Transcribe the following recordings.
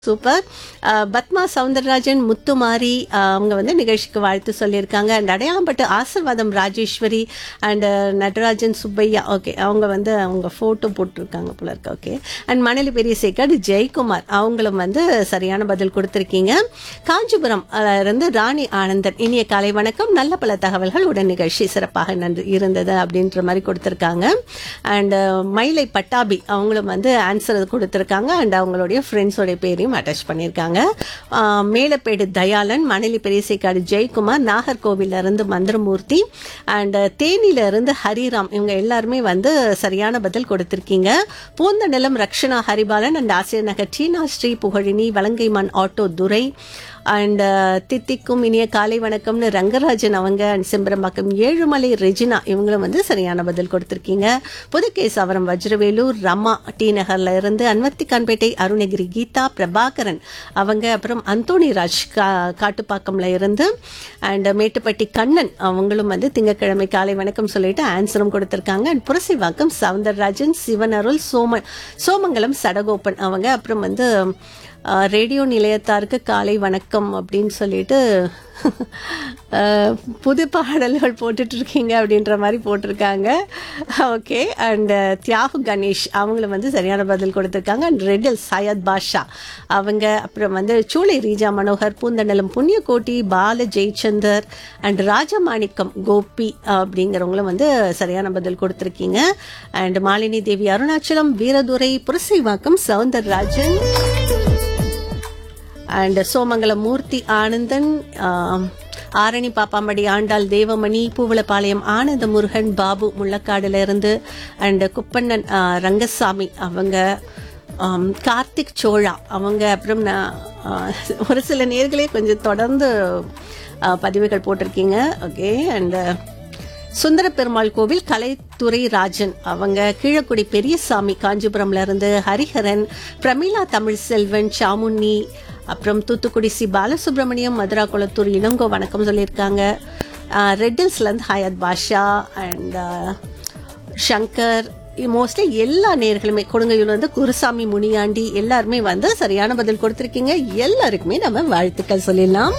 super ah, Padma Soundararajan Muthumari ah, அவங்க வந்து நிகழ்ச்சிக்கு வாழ்த்து சொல்லியிருக்காங்க and Adaiyalampattu Asirvatham Rajeswari and Natarajan Subbaiah okay அவங்க வந்து அவங்க ஃபோட்டோ போட்டிருக்காங்க போல இருக்கு ஓகே அண்ட் மணலி பெரிய சேக்காடு ஜெயக்குமார் அவங்களும் வந்து சரியான பதில் கொடுத்துருக்கீங்க காஞ்சிபுரம் அஹ், இருந்து ராணி ஆனந்தன் இனிய காலை வணக்கம் நல்ல பல தகவல்கள் உடன் நிகழ்ச்சி சிறப்பாக நன்று இருந்தது அப்படின்ற மாதிரி கொடுத்துருக்காங்க அண்ட் மயிலை பட்டாபி அவங்களும் வந்து ஆன்சர் கொடுத்துருக்காங்க அண்ட் அவங்களுடைய ஃப்ரெண்ட்ஸோடைய பேரையும் அட்டாச் பண்ணியிருக்காங்க ஆஹ் மேலப்பேடு தயாளன் மணலி பெரியசைக்காடு ஜெயக்குமார் நாகர்கோவில்ல இருந்து மந்திரமூர்த்தி அண்ட் தேனியில இருந்து ஹரிராம் இவங்க எல்லாருமே வந்து சரியான பதில் கொடுத்திருக்கீங்க Poonthanilam Rakshana Haribalan and Asiriyar Nagar Seena Sri Pugazhini Valangaiman auto Durai and தித்திக்கும் இனிய காலை வணக்கம்னு ரங்கராஜன் அவங்க அண்ட் செம்பரம்பாக்கம் ஏழுமலை ரெஜினா இவங்களும் வந்து சரியான பதில் கொடுத்திருக்கீங்க புதுகேசவரம் வஜ்ரவேலூர் ரமா டி நகர்ல இருந்து அன்வத்திகான்பேட்டை அருணகிரி கீதா பிரபாகரன் அவங்க அப்புறம் அந்தோணி ராஜ் கா காட்டுப்பாக்கம்ல இருந்து அண்ட் மேட்டுப்பட்டி கண்ணன் அவங்களும் வந்து திங்கட்கிழமை காலை வணக்கம் சொல்லிட்டு ஆன்சரும் கொடுத்திருக்காங்க அண்ட் புரசிவாக்கம் சவுந்தரராஜன் சிவனருள் சோம சோமங்கலம் சடகோப்பன் அவங்க அப்புறம் வந்து ஆஹ், ரேடியோ நிலையத்தாருக்கு காலை வணக்கம் அப்படின்னு சொல்லிட்டு ஆஹ், புது பாடல்கள் போட்டுட்டு இருக்கீங்க அப்படின்ற மாதிரி போட்டிருக்காங்க ஓகே அண்ட் தியாகு கணேஷ் அவங்களும் வந்து சரியான பதில் கொடுத்துருக்காங்க அண்ட் ரெடில் சையத் பாஷா அவங்க அப்புறம் வந்து சூளை ரீஜா மனோகர் பூந்தண்டலம் புண்ணியகோட்டி பால ஜெயச்சந்தர் அண்ட் ராஜமாணிக்கம் கோபி அப்படிங்கிறவங்களும் வந்து சரியான பதில் கொடுத்துருக்கீங்க அண்ட் மாலினி தேவி அருணாச்சலம் வீரதுரை புரசைவாக்கம் சவுந்தரராஜன் அண்ட் சோமங்கலம் மூர்த்தி ஆனந்தன் ஆம், ஆரணி பாப்பாம்படி ஆண்டாள் தேவமணி பூவலப்பாளையம் ஆனந்த முருகன் பாபு முள்ளக்காடுல இருந்து அண்ட் குப்பண்ணன் ஆ, ரங்கசாமி அவங்க ஆம், கார்த்திக் சோழா அவங்க அப்புறம் நான், ஆ, ஒரு சில நேர்களே கொஞ்சம் தொடர்ந்து ஆ, பதிவுகள் போட்டிருக்கீங்க ஓகே அண்ட் சுந்தர பெருமாள் கோவில் கலைத்துறை ராஜன் அவங்க கீழக்குடி பெரியசாமி காஞ்சிபுரம்ல இருந்து ஹரிஹரன் பிரமிளா தமிழ் செல்வன் சாமுண்ணி அப்புறம் தூத்துக்குடி சி பாலசுப்ரமணியம் மதுரா குளத்தூர் இளங்கோ வணக்கம் சொல்லியிருக்காங்க ரெட்டில்ஸ்ல இருந்து ஹயாத் பாஷா அண்ட் சங்கர் மோஸ்ட்லி எல்லா நேர்களுமே கொடுங்கையூர்ல இருந்து குருசாமி முனியாண்டி எல்லாருமே வந்து சரியான பதில் கொடுத்திருக்கீங்க எல்லாருக்குமே நம்ம வாழ்த்துக்கள் சொல்லிடலாம்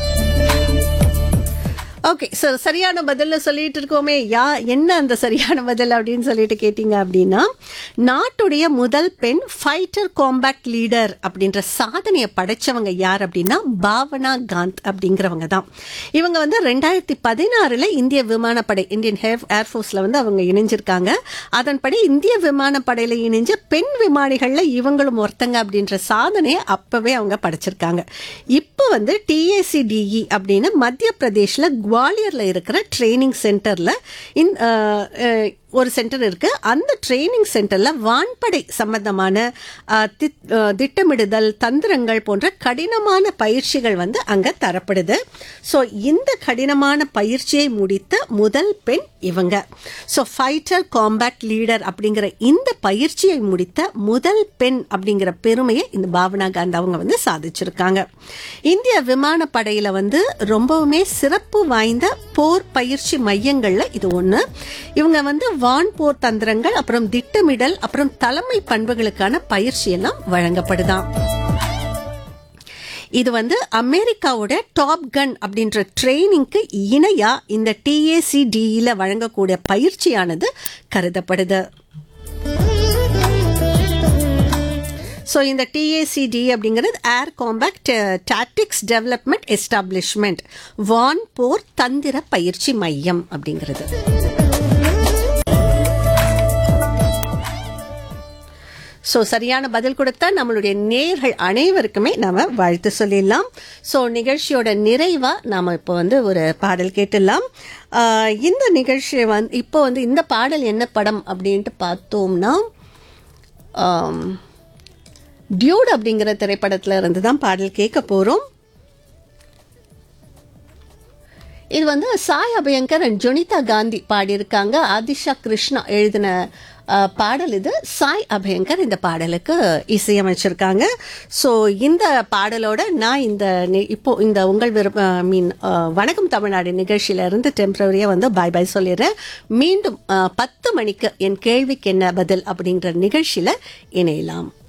ஓகே ஸோ சரியான பதில்ல சொல்லிட்டு இருக்கோமே யா என்ன அந்த சரியான பதில் அப்படின்னு சொல்லிட்டு கேட்டீங்க அப்படின்னா நாட்டுடைய முதல் பெண் ஃபைட்டர் காம்பேக்ட் லீடர் அப்படின்ற சாதனையை படைச்சவங்க யார் அப்படின்னா பாவனா காந்த் அப்படிங்கிறவங்க தான் இவங்க வந்து ரெண்டாயிரத்தி பதினாறுல இந்திய விமானப்படை இந்தியன் ஏர் ஏர்ஃபோர்ஸ்ல வந்து அவங்க இணைஞ்சிருக்காங்க அதன்படி இந்திய விமானப்படையில இணைஞ்ச பெண் விமானிகள்ல இவங்களும் ஒருத்தங்க அப்படின்ற சாதனையை அப்பவே அவங்க படைச்சிருக்காங்க இப்போ வந்து டிஏசிடிஇ அப்படின்னு மத்திய பிரதேஷ்ல குவாலியர்ல இருக்கிற ட்ரைனிங் சென்டர்ல இந் அஹ், அஹ், ஒரு சென்டர் இருக்கு அந்த ட்ரைனிங் சென்டர்ல வான்படை சம்பந்தமான அஹ், திட்- அஹ், திட்டமிடுதல் தந்திரங்கள் போன்ற கடினமான பயிற்சிகள் வந்து அங்க தரப்படுது ஸோ இந்த கடினமான பயிற்சியை முடித்த முதல் பெண் இவங்க ஸோ ஃபைட்டர் காம்பேக்ட் லீடர் அப்படிங்கிற இந்த பயிற்சியை முடித்த முதல் பெண் அப்படிங்கிற பெருமையை இந்த பாவனா காந்த் அவங்க வந்து சாதிச்சிருக்காங்க இந்திய விமானப்படையில வந்து ரொம்பவுமே சிறப்பு வாய்ந்த போர் பயிற்சி மையங்கள்ல இது ஒண்ணு இவங்க வந்து வான் போர் தந்திரங்கள் அப்புறம் திட்டமிடல் அப்புறம் தலைமை பண்புகளுக்கான பயிற்சி எல்லாம் வழங்கப்படுதாம் இது வந்து அமெரிக்காவோட டாப் கன் அப்படின்ற ட்ரைனிங்க்கு இணையா இந்த டிஏசிடிஇல வழங்கக்கூடிய பயிற்சியானது கருதப்படுது ஸோ இந்த டிஏசிடி அப்படிங்கிறது air combat tactics development establishment வான் போர் தந்திர பயிற்சி மையம் அப்படிங்கிறது ஸோ சரியான பதில் கொடுத்தா நம்மளுடைய நேர்கள் அனைவருக்குமே நாம வாழ்த்து சொல்லிடலாம் ஸோ நிகழ்ச்சியோட நிறைவா நாம இப்போ வந்து ஒரு பாடல் கேட்டுடலாம் ஆஹ் இந்த நிகழ்ச்சி வந்து இப்போ வந்து இந்த பாடல் என்ன படம் அப்படின்ட்டு பார்த்தோம்னா ஆம், டியூட் அப்படிங்கிற திரைப்படத்துல இருந்து தான் பாடல் கேட்க போறோம் இது வந்து சாய் அபயங்கர் அண்ட் ஜொனிதா காந்தி பாடியிருக்காங்க ஆதிஷா கிருஷ்ணா எழுதின அஹ், பாடல் இது சாய் அபயங்கர் இந்த பாடலுக்கு இசையமைச்சிருக்காங்க ஸோ இந்த பாடலோட நான் இந்த நி- இப்போ இந்த உங்கள் விருப்ப மீன் வணக்கம் தமிழ்நாடு நிகழ்ச்சியில இருந்து டெம்பரரியாக வந்து பாய் பாய் சொல்லிடுறேன் மீண்டும் அஹ், பத்து மணிக்கு என் கேள்விக்கு என்ன பதில் அப்படிங்கிற நிகழ்ச்சியில இணையலாம்